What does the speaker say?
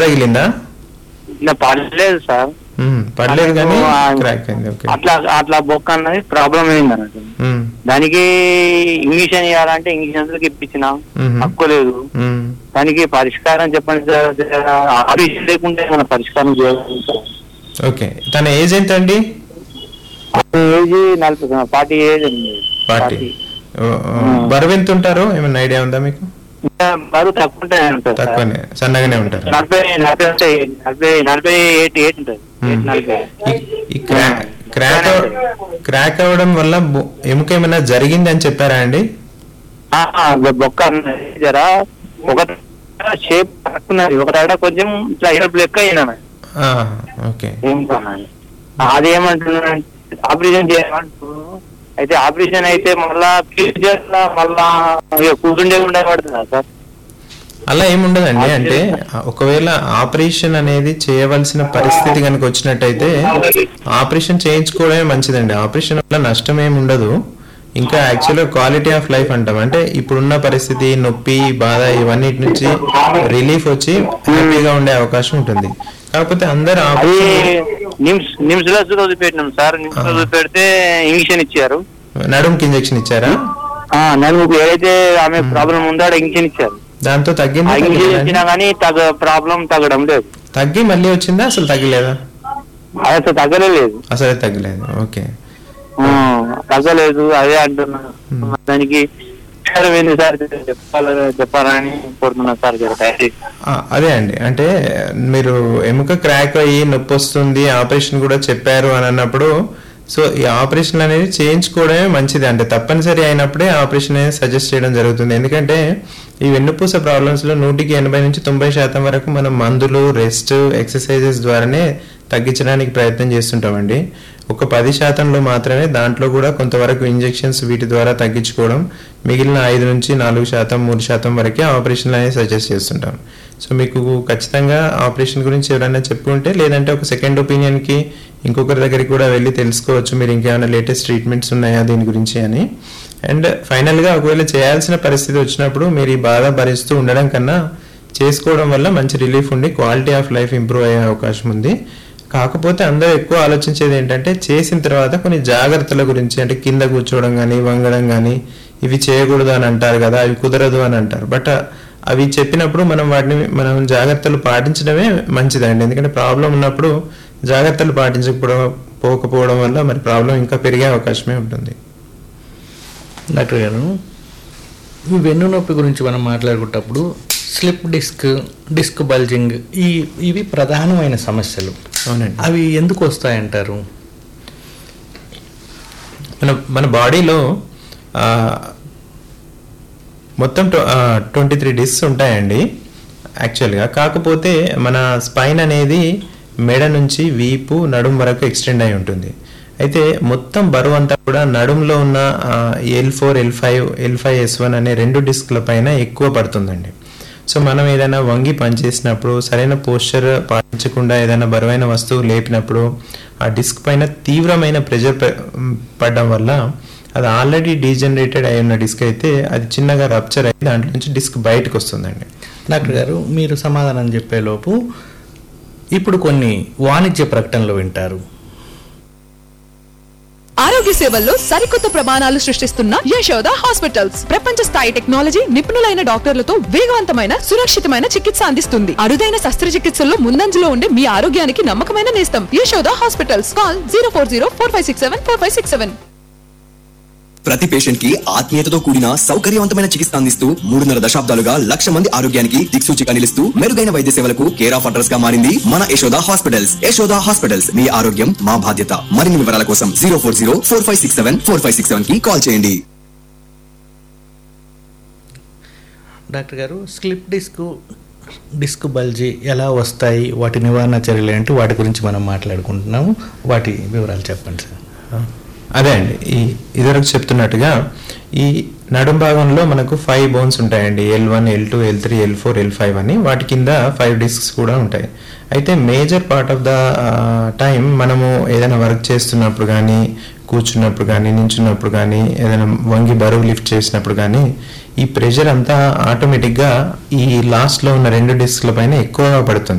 తగిలిందా ఇంకా పడలేదు సార్ మ్మ్. పడలేదు కానీ ఆ, క్రాక్ అయింది ఓకే అట్లా అట్లా బొక్క అన్నది ప్రాబ్లం అయింది అన్నట్టు మ్మ్. దానికి ఇంగ్లీషన్ ఇవ్వాలంటే ఇంగ్లీష్ ఇప్పించిన మ్మ్. తక్కువ లేదు మ్మ్. దానికి పరిష్కారం చెప్పండి సార్ ఆఫీస్ లేకుంటే మన పరిష్కారం చేయగలుగుతాం ఓకే తన ఏజ్ ఎంత అండి ఏజ్ నలభై ఫార్టీ ఏజ్ ఉంది పార్టీ బరువు ఎంత ఉంటారు ఏమైనా ఐడియా ఉందా మీకు ఇంకా బరువు తక్కువ ఉంటాయి అంటారు సార్. తక్కువనే సన్నగానే ఉంటారు నలభై నలభై ఉంటాయి నలభై నలభై ఎయిట్ ఎయిట్ ఉంటుంది మ్మ్. నలభై ఈ- ఈ క్రాక్ క్రాక్ అవ- క్రాక్ అవ్వడం వల్ల బొ- ఎముక ఏమైనా జరిగింది అని చెప్పారా అండి ఆ, బొక్క అన్నది జరా ఒక షేప్ పట్టుకున్నది ఒక తడ కొంచెం ఇట్లా ఎడపు లెక్క అయినా ఆ, ఓకే ఏం కానండి అదేమంటున్నాడు ఆపరేషన్ చేయమంటున్నారు అయితే ఆపరేషన్ అయితే మళ్ళా ఫ్యూచర్ లో మళ్ళా ఇక కూర్చుండే ఉండే పడుతుందా సార్ అలా ఏముండదండి అంటే ఒకవేళ ఆపరేషన్ అనేది చేయవలసిన పరిస్థితి కనుక వచ్చినట్టయితే ఆపరేషన్ చేయించుకోవడమే మంచిదండి ఆపరేషన్ వల్ల నష్టం ఏమి ఉండదు ఇంకా యాక్చువల్గా క్వాలిటీ ఆఫ్ లైఫ్ అంటాం అంటే ఇప్పుడున్న పరిస్థితి నొప్పి బాధ ఇవన్నిటి నుంచి రిలీఫ్ వచ్చి హ్యాపీగా ఉండే అవకాశం ఉంటుంది కాకపోతే అందరు అది ఆపరేషన్ నిమ్స్ నిమ్స్ లో వదిలిపెట్టినాం సార్ నిమ్స్ లో వదిలిపెడితే ఇంజక్షన్ ఇచ్చారు నడుముకి ఇంజెక్షన్ ఇచ్చారా ఆ నలుగురు ఏదైతే ఆమె ప్రాబ్లం ఉందో ఆడ ఇంజక్షన్ ఇచ్చారు దాంతో ఆ తగ్గింది ఇంజక్షన్ ఇచ్చినా కానీ తగ్గ ప్రాబ్లం తగ్గడం లేదు తగ్గి మళ్ళీ వచ్చిందా అసలు తగ్గలేదా అది అసలు తగ్గలేదు అసలే తగ్గలేదు ఓకే ఆ, తగ్గలేదు అదే అంటున్నా దానికి పరిష్కారం ఏంది సార్ చెప్పాల చెప్పాలని కోరుతున్నా సార్ జర దయచేసి. ఆ, అదే అండి అంటే మీరు ఎముక క్రాక్ అయ్యి నొప్పి వస్తుంది ఆపరేషన్ కూడా చెప్పారు అని అన్నప్పుడు సో ఈ ఆపరేషన్ అనేది చేయించుకోవడమే మంచిది అంటే తప్పనిసరి అయినప్పుడే ఆపరేషన్ అనేది సజెస్ట్ చేయడం జరుగుతుంది ఎందుకంటే ఈ వెన్నుపూస ప్రాబ్లమ్స్ లో నూటికి ఎనభై నుంచి తొంభై శాతం వరకు మనం మందులు రెస్ట్ ఎక్సర్సైజెస్ ద్వారానే తగ్గించడానికి ప్రయత్నం చేస్తుంటామండి ఒక పది శాతంలో మాత్రమే దాంట్లో కూడా కొంతవరకు ఇంజెక్షన్స్ వీటి ద్వారా తగ్గించుకోవడం మిగిలిన ఐదు నుంచి నాలుగు శాతం మూడు శాతం వరకే ఆపరేషన్లు అనేది సజెస్ట్ చేస్తుంటాం సో మీకు ఖచ్చితంగా ఆపరేషన్ గురించి ఎవరైనా చెప్పుకుంటే లేదంటే ఒక సెకండ్ ఒపీనియన్కి ఇంకొకరి దగ్గరికి కూడా వెళ్ళి తెలుసుకోవచ్చు మీరు ఇంకేమైనా లేటెస్ట్ ట్రీట్మెంట్స్ ఉన్నాయా దీని గురించి అని అండ్ ఫైనల్గా ఒకవేళ చేయాల్సిన పరిస్థితి వచ్చినప్పుడు మీరు ఈ బాధ భరిస్తూ ఉండడం కన్నా చేసుకోవడం వల్ల మంచి రిలీఫ్ ఉండి క్వాలిటీ ఆఫ్ లైఫ్ ఇంప్రూవ్ అయ్యే అవకాశం ఉంది కాకపోతే అందరూ ఎక్కువ ఆలోచించేది ఏంటంటే చేసిన తర్వాత కొన్ని జాగ్రత్తల గురించి అంటే కింద కూర్చోవడం కానీ వంగడం కానీ ఇవి చేయకూడదు అని అంటారు కదా అవి కుదరదు అని అంటారు బట్ అవి చెప్పినప్పుడు మనం వాటిని మనం జాగ్రత్తలు పాటించడమే మంచిదండి ఎందుకంటే ప్రాబ్లం ఉన్నప్పుడు జాగ్రత్తలు పాటించకపోవడం పోకపోవడం వల్ల మరి ప్రాబ్లం ఇంకా పెరిగే అవకాశమే ఉంటుంది డాక్టర్ గారు ఈ వెన్ను నొప్పి గురించి మనం మాట్లాడుకున్నప్పుడు స్లిప్ డిస్క్ డిస్క్ బల్జింగ్ ఈ ఇవి ప్రధానమైన సమస్యలు అవునండి అవి ఎందుకు వస్తాయంటారు మన మన బాడీలో ఆ, మొత్తం ట్వంటీ త్రీ డిస్క్స్ ఉంటాయండి యాక్చువల్గా కాకపోతే మన స్పైన్ అనేది మెడ నుంచి వీపు నడుం వరకు ఎక్స్టెండ్ అయి ఉంటుంది అయితే మొత్తం బరువు అంతా కూడా నడుంలో ఉన్న L four L five L five S one అనే రెండు డిస్క్ల పైన ఎక్కువ పడుతుందండి సో మనం ఏదైనా వంగి పనిచేసినప్పుడు సరైన పోస్చర్ పాటించకుండా ఏదైనా బరువైన వస్తువు లేపినప్పుడు ఆ డిస్క్ పైన తీవ్రమైన ప్రెషర్ పడడం వల్ల అది ఆల్రెడీ డీజనరేటెడ్ అయి ఉన్న డిస్క్ అయితే అది చిన్నగా రప్చర్ అయ్యి దాంట్లో నుంచి డిస్క్ బయటకు వస్తుందండి డాక్టర్ గారు మీరు సమాధానం చెప్పేలోపు ఇప్పుడు కొన్ని వాణిజ్య ప్రకటనలు వింటారు ఆరోగ్య సేవల్లో సరికొత్త ప్రమాణాలు సృష్టిస్తున్న యశోద హాస్పిటల్స్ ప్రపంచ స్థాయి టెక్నాలజీ నిపుణులైన డాక్టర్లతో వేగవంతమైన సురక్షితమైన చికిత్స అందిస్తుంది అరుదైన శస్త్రచికిత్సల్లో ముందంజలో ఉండే మీ ఆరోగ్యానికి నమ్మకమైన నేస్తం Yashoda hospitals call zero four zero four five six seven four five six seven ప్రతి పేషెంట్ కి ఆత్మీయతతో కూడిన సౌకర్యవంతమైన చికిత్స అందిస్తూ మూడున్నర దశాబ్దాలుగా లక్ష మంది ఆరోగ్యానికి దిక్సూచిగా నిలుస్తూ మెరుగైన వైద్య సేవలకు కేర్ ఆఫ్ అడ్రస్ గా మారింది మన యశోద హాస్పిటల్స్ యశోద హాస్పిటల్స్ మీ ఆరోగ్యం మా బాధ్యత మరిన్ని వివరాల కోసం zero four zero four five six seven four five six seven కి కాల్ చేయండి డాక్టర్ గారు స్లిప్ డిస్క్ డిస్క్ బల్జీ ఎలా వస్తాయి వాటి నివారణ చర్యలు ఏంటి వాటి గురించి మనం మాట్లాడుకుంటున్నాము వాటి వివరాలు చెప్పండి సార్ అదే అండి ఈ ఇదివరకు చెప్తున్నట్టుగా ఈ నడుం భాగంలో మనకు ఫైవ్ బోన్స్ ఉంటాయండి L one L two L three L four L five అని వాటి కింద ఫైవ్ డిస్క్స్ కూడా ఉంటాయి అయితే major part of the time మనము ఏదైనా వర్క్ చేస్తున్నప్పుడు కానీ కూర్చున్నప్పుడు కానీ నించున్నప్పుడు కానీ ఏదైనా వంగి బరువు లిఫ్ట్ చేసినప్పుడు కానీ ఈ ప్రెషర్ అంతా ఆటోమేటిక్గా ఈ లాస్ట్లో ఉన్న రెండు డిస్క్ల పైన ఎక్కువగా పడుతుంది